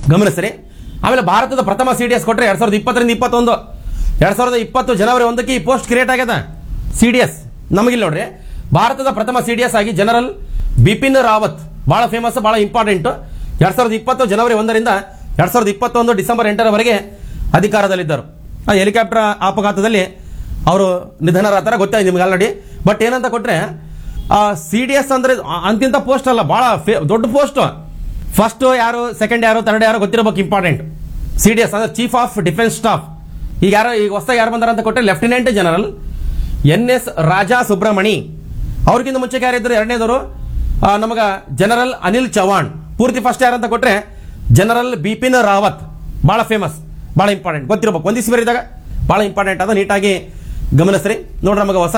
ಗಮನಿಸ್ರಿ ಆಮೇಲೆ ಭಾರತದ ಪ್ರಥಮ ಸಿ ಡಿ ಎಸ್ ಕೊಟ್ಟರೆ ಎರಡ್ ಸಾವಿರದ ಇಪ್ಪತ್ತರಿಂದ ಇಪ್ಪತ್ತೊಂದು ಎರಡ್ ಸಾವಿರದ ಇಪ್ಪತ್ತು ಜನವರಿ ಒಂದಕ್ಕೆ ಈ ಪೋಸ್ಟ್ ಕ್ರಿಯೇಟ್ ಆಗ್ಯದ ಸಿ ಡಿ ಎಸ್ ನಮಗಿಲ್ಲ ನೋಡ್ರಿ ಭಾರತದ ಪ್ರಥಮ ಸಿ ಡಿ ಎಸ್ ಆಗಿ ಜನರಲ್ ಬಿಪಿನ್ ರಾವತ್ ಬಹಳ ಫೇಮಸ್ ಬಹಳ ಇಂಪಾರ್ಟೆಂಟ್ ಎರಡ್ ಸಾವಿರದ ಇಪ್ಪತ್ತು ಜನವರಿ ಒಂದರಿಂದ ಎರಡ್ ಸಾವಿರದ ಇಪ್ಪತ್ತೊಂದು ಡಿಸೆಂಬರ್ ಎಂಟರವರೆಗೆ ಅಧಿಕಾರದಲ್ಲಿದ್ದರು ಆ ಹೆಲಿಕಾಪ್ಟರ್ ಅಪಘಾತದಲ್ಲಿ ಅವರು ನಿಧನರಾತರ ಗೊತ್ತಾಯ್ತು ನಿಮ್ಗೆ ಆಲ್ರೆಡಿ ಬಟ್ ಏನಂತ ಕೊಟ್ರೆ ಆ ಸಿ ಡಿ ಎಸ್ ಅಂದ್ರೆ ಆ- ಅಂತಿಂತ ಪೋಸ್ಟ್ ಅಲ್ಲ ಬಹಳ ಫೇ- ದೊಡ್ಡ ಪೋಸ್ಟ್ ಫಸ್ಟ್ ಯಾರು ಸೆಕೆಂಡ್ ಯಾರು ಥರ್ಡ್ ಯಾರು ಗೊತ್ತಿರಬೇಕು ಇಂಪಾರ್ಟೆಂಟ್ ಸಿ ಡಿ ಎಸ್ ಅಂದ್ರೆ ಚೀಫ್ ಆಫ್ ಡಿಫೆನ್ಸ್ ಸ್ಟಾಫ್ ಈಗ ಯಾರು ಈಗ ಹೊಸದಾಗಿ ಯಾರು ಬಂದಾರ ಅಂತ ಕೊಟ್ಟರೆ lieutenant general N S Raja Subramani ಅವ್ರಿಗಿಂತ ಮುಂಚೆಗೆ ಯಾರಿದ್ರು ಎರಡನೇದವರು ನಮಗ ಜನರಲ್ ಅನಿಲ್ ಚವಾಣ್ ಪೂರ್ತಿ ಫಸ್ಟ್ ಯಾರು ಅಂತ ಕೊಟ್ರೆ ಜನರಲ್ ಬಿಪಿನ್ ರಾವತ್ ಬಹಳ ಫೇಮಸ್ ಬಹಳ ಇಂಪಾರ್ಟೆಂಟ್ ಗೊತ್ತಿರಬೇಕು ಒಂದಿಸಿ ಬರೀದಾಗ ಬಹಳ ಇಂಪಾರ್ಟೆಂಟ್ ಅದ ನೀಟಾಗಿ ಗಮನಿಸ್ರಿ ನೋಡ್ರಿ ನಮಗೆ ಹೊಸ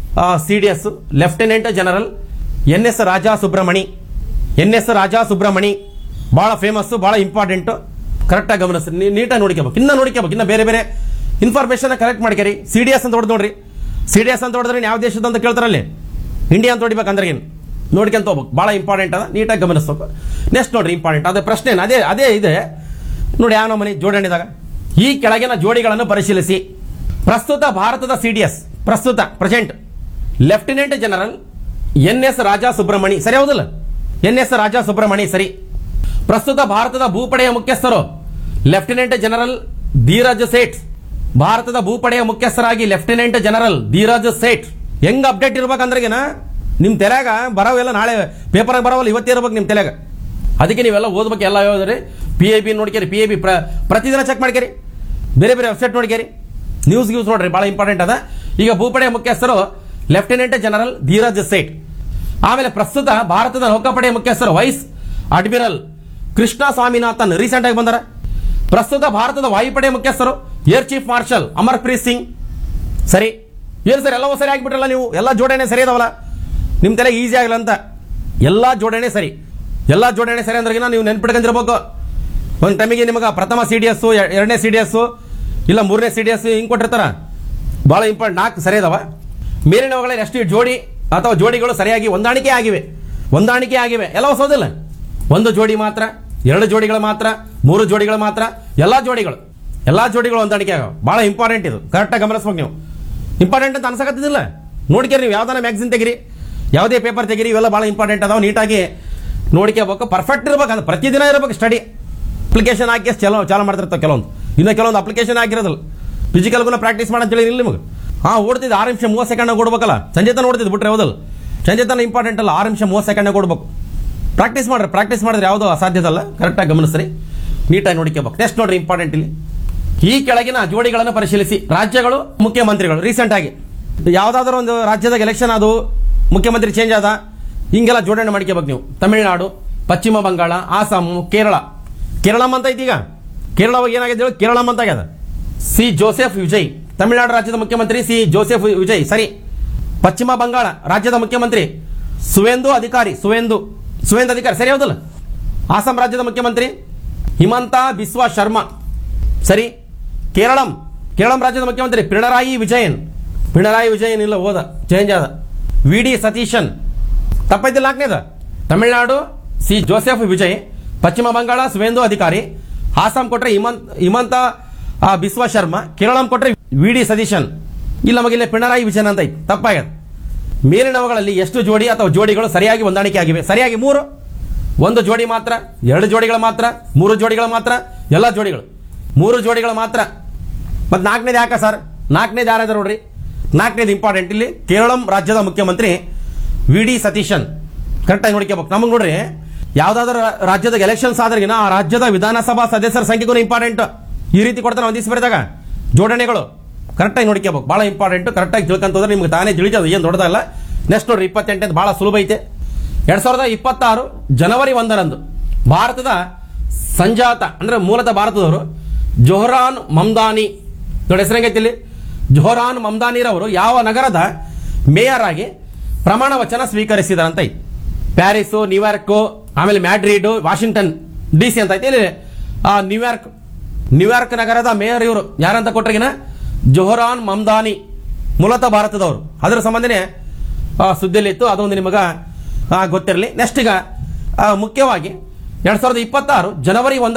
C D S lieutenant general N S Raja Subramani N S Raja Subramani ಬಹಳ ಫೇಮಸ್ ಬಹಳ ಇಂಪಾರ್ಟೆಂಟ್ ಕರೆಕ್ಟಾಗಿ ಗಮನಿಸ್ರಿ ನೀ- ನೀಟಾಗಿ ನೋಡ್ಕೋಬೇಕು ಇನ್ನ ನೋಡ್ಕೋಬೇಕು ಇನ್ನ ಬೇರೆ ಬೇರೆ ಇನ್ಫಾರ್ಮೇಶನ್ ಕಲೆಕ್ಟ್ ಮಾಡ್ಕೇರಿ ಸಿ ಡಿ ಎಸ್ ಅಂತ ಹೊಡೆದು ನೋಡ್ರಿ ಸಿ ಡಿ ಎಸ್ ಅಂತ ಹೊಡೆದ್ರೆ ಯಾವ ದೇಶದ ಅಂತ ಕೇಳ್ತಾರಲ್ಲಿ ಇಂಡಿಯಾ ಅಂತ ಹೊಡಿಬೇಕು ಅಂದ್ರೆ ಏನು ನೋಡ್ಕೊಂತ ಹೋಗ್ಬೇಕು ಬಹಳ ಇಂಪಾರ್ಟೆಂಟ್ ಅದ ನೀಟಾಗಿ ಗಮನಿಸ್ಬೇಕು ನೆಕ್ಸ್ಟ್ ನೋಡ್ರಿ ಇಂಪಾರ್ಟೆಂಟ್ ಅದೇ ಪ್ರಶ್ನೆ ಏನು? ಅದೇ ಅದೇ ಇದೆ ನೋಡಿ ಯಾವ ಮನೆ ಜೋಡಣೆದಾಗ ಈ ಕೆಳಗಿನ ಜೋಡಿಗಳನ್ನು ಪರಿಶೀಲಿಸಿ ಪ್ರಸ್ತುತ ಭಾರತದ ಸಿ ಡಿ ಎಸ್ ಪ್ರಸ್ತುತ present lieutenant general N S Raja Subramani ಸರಿ ಹೌದಲ್ಲ ಎನ್ ಎಸ್ ರಾಜಾ ಸುಬ್ರಮಣಿ ಸರಿ ಪ್ರಸ್ತುತ ಭಾರತದ ಭೂಪಡೆಯ ಮುಖ್ಯಸ್ಥರು ಲೆಫ್ಟಿನೆಂಟ್ ಜನರಲ್ ಧೀರಜ್ ಸೇಠ್ ಭಾರತದ ಭೂಪಡೆಯ ಮುಖ್ಯಸ್ಥರಾಗಿ ಲೆಫ್ಟಿನೆಂಟ್ ಜನರಲ್ ಧೀರಜ್ ಸೇಠ್ ಹೆಂಗ್ ಅಪ್ಡೇಟ್ ಇರ್ಬೇಕಂದ್ರೆಗಿನ ನಿಮ್ ತಲೆಯಾಗ ಬರೋವೆಲ್ಲ ನಾಳೆ ಪೇಪರ್ ಬರೋವಲ್ಲ ಇವತ್ತೇ ಇರ್ಬೇಕು ನಿಮ್ ತಲೆಯಾಗ ಅದಕ್ಕೆ ನೀವೆಲ್ಲ ಓದ್ಬೇಕು ಎಲ್ಲ ಓದ್ರಿ ಪಿ ಎ ಬಿ ನೋಡ್ಕೇರಿ ಪಿ ಎ ಬಿ ಪ್ರತಿದಿನ ಚೆಕ್ ಮಾಡ್ಕೇರಿ ಬೇರೆ ಬೇರೆ ವೆಬ್ಸೈಟ್ ನೋಡ್ಕೇರಿ ನ್ಯೂಸ್ ನ್ಯೂಸ್ ನೋಡ್ರಿ ಬಹಳ ಇಂಪಾರ್ಟೆಂಟ್ ಅದ ಈಗ ಭೂಪಡೆಯ ಮುಖ್ಯಸ್ಥರು ಲೆಫ್ಟಿನೆಂಟ್ ಜನರಲ್ ಧೀರಜ್ ಸೇಠ್ ಆಮೇಲೆ ಪ್ರಸ್ತುತ ಭಾರತದ ನೌಕಾಪಡೆಯ ಮುಖ್ಯಸ್ಥರು vice admiral Krishna Swaminathan recent ಆಗಿ ಬಂದಾರ ಪ್ರಸ್ತುತ ಭಾರತದ ವಾಯುಪಡೆಯ ಮುಖ್ಯಸ್ಥರು air chief marshal Amarpreet Singh ಸರಿ ಏನು ಸರ್ ಎಲ್ಲವೂ ಸರಿ ಆಗಿಬಿಟ್ರಲ್ಲ ನೀವು ಎಲ್ಲ ಜೋಡಣೆ ಸರಿ ಅದಾವಲ್ಲ ನಿಮ್ಮ ತಲೆ ಈಸಿ ಆಗಲ್ಲ ಅಂತ ಎಲ್ಲ ಜೋಡಣೆ ಸರಿ ಎಲ್ಲ ಜೋಡಣೆ ಸರಿ ಅಂದ್ರೆ ನೀವು ನೆನ್ಪಿಟ್ಕೊಂಡಿರ್ಬೇಕು ಒಂದು ಟೈಮಿಗೆ ನಿಮಗೆ ಪ್ರಥಮ ಸಿ ಡಿ ಎಸ್ ಎರಡನೇ ಸಿ ಡಿ ಎಸ್ ಇಲ್ಲ ಮೂರನೇ ಸಿ ಡಿ ಎಸ್ ಹಿಂಗೆ ಕೊಟ್ಟಿರ್ತಾರ ಭಾಳ ಇಂಪಾರ್ಟೆಂಟ್ ನಾಲ್ಕು ಸರಿ ಅದಾವ ಮೇಲಿನವುಗಳಲ್ಲಿ ಎಷ್ಟು ಜೋಡಿ ಅಥವಾ ಜೋಡಿಗಳು ಸರಿಯಾಗಿ ಹೊಂದಾಣಿಕೆ ಆಗಿವೆ ಹೊಂದಾಣಿಕೆ ಆಗಿವೆ ಎಲ್ಲ ಹೊಸೋದಿಲ್ಲ ಒಂದು ಜೋಡಿ ಮಾತ್ರ ಎರಡು ಜೋಡಿಗಳು ಮಾತ್ರ ಮೂರು ಜೋಡಿಗಳು ಮಾತ್ರ ಎಲ್ಲ ಜೋಡಿಗಳು ಎಲ್ಲ ಜೋಡಿಗಳು ಹೊಂದಾಣಿಕೆ ಆಗವ ಭಾಳ ಇಂಪಾರ್ಟೆಂಟ್ ಇದು ಕರೆಕ್ಟಾಗಿ ಗಮನಿಸ್ಬೇಕು ನೀವು ಇಂಪಾರ್ಟೆಂಟ್ ಅಂತ ಅನ್ಸಕತ್ತಿದಿಲ್ಲ ನೋಡ್ಕೇರಿ ನೀವು ಯಾವ್ದಾನ ಮ್ಯಾಗ್ಝಿನ್ ತೆಗಿರಿ ಯಾವುದೇ ಪೇಪರ್ ತೆಗಿರಿ ಇವೆಲ್ಲ ಭಾಳ ಇಂಪಾರ್ಟೆಂಟ್ ಅದಾವ ನೀಟಾಗಿ ನೋಡ್ಕೋಬೇಕು ಪರ್ಫೆಕ್ಟ್ ಇರ್ಬೇಕು ಅದು ಪ್ರತಿದಿನ ಇರಬೇಕು ಸ್ಟಡಿ ಅಪ್ಲಿಕೇಶನ್ ಹಾಕಿ ಚಲೋ ಚಾಲು ಮಾಡ್ತಿರ್ತಾವೆ ಕೆಲವೊಂದು ಇನ್ನು ಕೆಲವೊಂದು ಅಪ್ಲಿಕೇಶನ್ ಹಾಕಿರೋದಿಲ್ಲ ಫಿಸಿಕಲ್ಗೂ ಪ್ರಾಕ್ಟೀಸ್ ಮಾಡಂತೇಳಿ ಇಲ್ಲ ನಿಮಗೆ ಹಾಂ ಓಡ್ತಿದ್ದು ಆರು ನಿಮಿಷ ಮೂವತ್ತು ಸೆಕೆಂಡ್ ಓಡ್ಬೇಕಲ್ಲ ಸಂಜೆ ತನ ಓಡ್ತಿದ್ದು ಬಿಟ್ರೆ ಹೌದಲ್ಲ ಸಂಜೆ ತನ ಇಂಪಾರ್ಟೆಂಟ್ ಅಲ್ಲ ಆರು ನಿಮಿಷ ಮೂವತ್ತು ಸೆಕೆಂಡ್ ಓಡ್ಬೇಕು ಪ್ರಾಕ್ಟೀಸ್ ಮಾಡ್ರಿ ಪ್ರಾಕ್ಟೀಸ್ ಮಾಡಿದ್ರೆ ಯಾವುದೋ ಅಸಾಧ್ಯದಲ್ಲ ಕರೆಕ್ಟಾಗಿ ಗಮನಿಸ್ರಿ ನೀಟಾಗಿ ನೋಡ್ಕೋಬೇಕು ನೆಕ್ಸ್ಟ್ ನೋಡ್ರಿ ಇಂಪಾರ್ಟೆಂಟ್ ಇಲ್ಲಿ ಈ ಕೆಳಗಿನ ಜೋಡಿಗಳನ್ನು ಪರಿಶೀಲಿಸಿ ರಾಜ್ಯಗಳು ಮುಖ್ಯಮಂತ್ರಿಗಳು ರೀಸೆಂಟ್ ಆಗಿ ಯಾವುದಾದ್ರೂ ಒಂದು ರಾಜ್ಯದಾಗ ಎಲೆಕ್ಷನ್ ಅದು ಮುಖ್ಯಮಂತ್ರಿ ಚೇಂಜ್ ಆದ ಹಿಂಗೆಲ್ಲ ಜೋಡಣೆ ಮಾಡ್ಕೋಬೇಕು ನೀವು ತಮಿಳುನಾಡು ಪಶ್ಚಿಮ ಬಂಗಾಳ ಆಸಾಮು ಕೇರಳ ಕೇರಳಂ ಅಂತ ಐತಿ ಈಗ ಕೇರಳವಾಗ ಏನಾಗಿದೆ ಹೇಳಿ ಕೇರಳಂ ಅಂತ ಆಗ್ಯದ ಸಿ ಜೋಸೆಫ್ ವಿಜಯ್ ತಮಿಳುನಾಡು ರಾಜ್ಯದ ಮುಖ್ಯಮಂತ್ರಿ ಸಿ ಜೋಸೆಫ್ ವಿಜಯ್ ಸರಿ ಪಶ್ಚಿಮ ಬಂಗಾಳ ರಾಜ್ಯದ ಮುಖ್ಯಮಂತ್ರಿ ಸುವೇಂದು ಅಧಿಕಾರಿ ಸುವೇಂದು ಸುವೇಂದು ಅಧಿಕಾರಿ ಸರಿ ಹೌದಲ್ಲ ಆಸಾಂ ರಾಜ್ಯದ ಮುಖ್ಯಮಂತ್ರಿ ಹಿಮಂತ ಬಿಸ್ವಾ ಶರ್ಮಾ ಸರಿ ಕೇರಳಂ ಕೇರಳಂ ರಾಜ್ಯದ ಮುಖ್ಯಮಂತ್ರಿ ಪಿಣರಾಯಿ ವಿಜಯನ್ ಪಿಣರಾಯಿ ವಿಜಯನ್ ಇಲ್ಲ ಹೋದ ಚೇಂಜ್ ಆದ ವಿ ಡಿ ಸತೀಶನ್ ತಪ್ಪೈತಿಲ್ಲ ನಾಲ್ಕನೇದ ತಮಿಳುನಾಡು ಸಿ ಜೋಸೆಫ್ ವಿಜಯ್ ಪಶ್ಚಿಮ ಬಂಗಾಳ ಸುವೇಂದು ಅಧಿಕಾರಿ ಆಸಾಂ ಕೊಟ್ರೆ ಹಿಮಂತ್ ಹಿಮಂತ ಆ, ಬಿಸ್ವಾ ಶರ್ಮಾ ಕೇರಳಂ ಕೊಟ್ರೆ ವಿ ಡಿ ಸತೀಶನ್ ಇಲ್ಲಿ ನಮಗಿಲ್ಲಿ ಪಿಣರಾಯಿ ವಿಜಯನ್ ಅಂತ ಐತಿ ತಪ್ಪಾಗ್ಯದ ಮೇಲಿನವುಗಳಲ್ಲಿ ಎಷ್ಟು ಜೋಡಿ ಅಥವಾ ಜೋಡಿಗಳು ಸರಿಯಾಗಿ ಹೊಂದಾಣಿಕೆ ಆಗಿವೆ ಸರಿಯಾಗಿ ಮೂರು ಒಂದು ಜೋಡಿ ಮಾತ್ರ ಎರಡು ಜೋಡಿಗಳು ಮಾತ್ರ ಮೂರು ಜೋಡಿಗಳು ಮಾತ್ರ ಎಲ್ಲ ಜೋಡಿಗಳು ಮೂರು ಜೋಡಿಗಳು ಮಾತ್ರ ಮತ್ತೆ ನಾಲ್ಕನೇದು ಯಾಕ ಸರ್ ನಾಲ್ಕನೇದು ಯಾರಾದ್ರು ನೋಡ್ರಿ ನಾಲ್ಕನೇದು ಇಂಪಾರ್ಟೆಂಟ್ ಇಲ್ಲಿ ಕೇರಳಂ ರಾಜ್ಯದ ಮುಖ್ಯಮಂತ್ರಿ ವಿ ಡಿ ಸತೀಶನ್ ಕರೆಕ್ಟಾಗಿ ನೋಡ್ಕೋಬೇಕು ನಮಗೆ ನೋಡ್ರಿ ಯಾವ್ದಾದ್ರು ರಾ- ರಾಜ್ಯದ ಎಲೆಕ್ಷನ್ಸ್ ಆದ್ರಿಗಿನ ಆ ರಾಜ್ಯದ ವಿಧಾನಸಭಾ ಸದಸ್ಯರ ಸಂಖ್ಯೆಗೂ ಇಂಪಾರ್ಟೆಂಟ್ ಈ ರೀತಿ ಕೊಡ್ತಾನೆ ಒಂದಿವ್ಸ ಬರೆದಾಗ ಜೋಡಣೆಗಳು ಕರೆಕ್ಟಾಗಿ ನೋಡ್ಕೋಬೇಕು ಭಾಳ ಇಂಪಾರ್ಟೆಂಟ್ ಕರೆಕ್ಟಾಗಿ ತಿಳ್ಕೊಂತ ಹೋದ್ರೆ ನಿಮ್ಗೆ ತಾನೇ ತಿಳಿತದ ಏನು ದೊಡ್ಡದಲ್ಲ ನೆಕ್ಸ್ಟ್ ನೋಡ್ರಿ ಇಪ್ಪತ್ತೆಂಟನೇದು ಭಾಳ ಸುಲಭ ಐತೆ ಎರಡ್ ಸಾವಿರದ ಇಪ್ಪತ್ತಾರು ಜನವರಿ ಒಂದರಂದು ಭಾರತದ ಸಂಜಾತ ಅಂದ್ರೆ ಮೂಲತಃ ಭಾರತದವರು ಜೊಹರಾನ್ ಮಮ್ದಾನಿ ನೋಡಿ ಹೆಸರಂಗೈತಿ ಇಲ್ಲಿ ಜೊಹರಾನ್ ಮಮ್ದಾನಿರವರು ಯಾವ ನಗರದ ಮೇಯರ್ ಆಗಿ ಪ್ರಮಾಣ ವಚನ ಸ್ವೀಕರಿಸಿದಾರಂತ ಐತಿ ಪ್ಯಾರಿಸು ನ್ಯೂಯಾರ್ಕು ಆಮೇಲೆ ಮ್ಯಾಡ್ರಿಡ್ ವಾಷಿಂಗ್ಟನ್ ಡಿ ಸಿ ಅಂತ ಐತಿ ಇಲ್ಲಿ ಆ ನ್ಯೂಯಾರ್ಕ್ ನ್ಯೂಯಾರ್ಕ್ ನಗರದ ಮೇಯರ್ ಇವರು ಯಾರಂತ ಕೊಟ್ರಿಗಿನ ಜೊಹರಾನ್ ಮಮ್ದಾನಿ ಮೂಲತಃ ಭಾರತದವರು ಅದರ ಸಂಬಂಧನೇ ಆ, ಸುದ್ದಿಯಲ್ಲಿ ಇತ್ತು ಅದೊಂದು ನಿಮಗ ಗೊತ್ತಿರಲಿ ನೆಕ್ಸ್ಟ್ ಈಗ ಆ, ಮುಖ್ಯವಾಗಿ ಎರಡ್ ಸಾವಿರದ ಇಪ್ಪತ್ತಾರು ಜನವರಿ ಒಂದ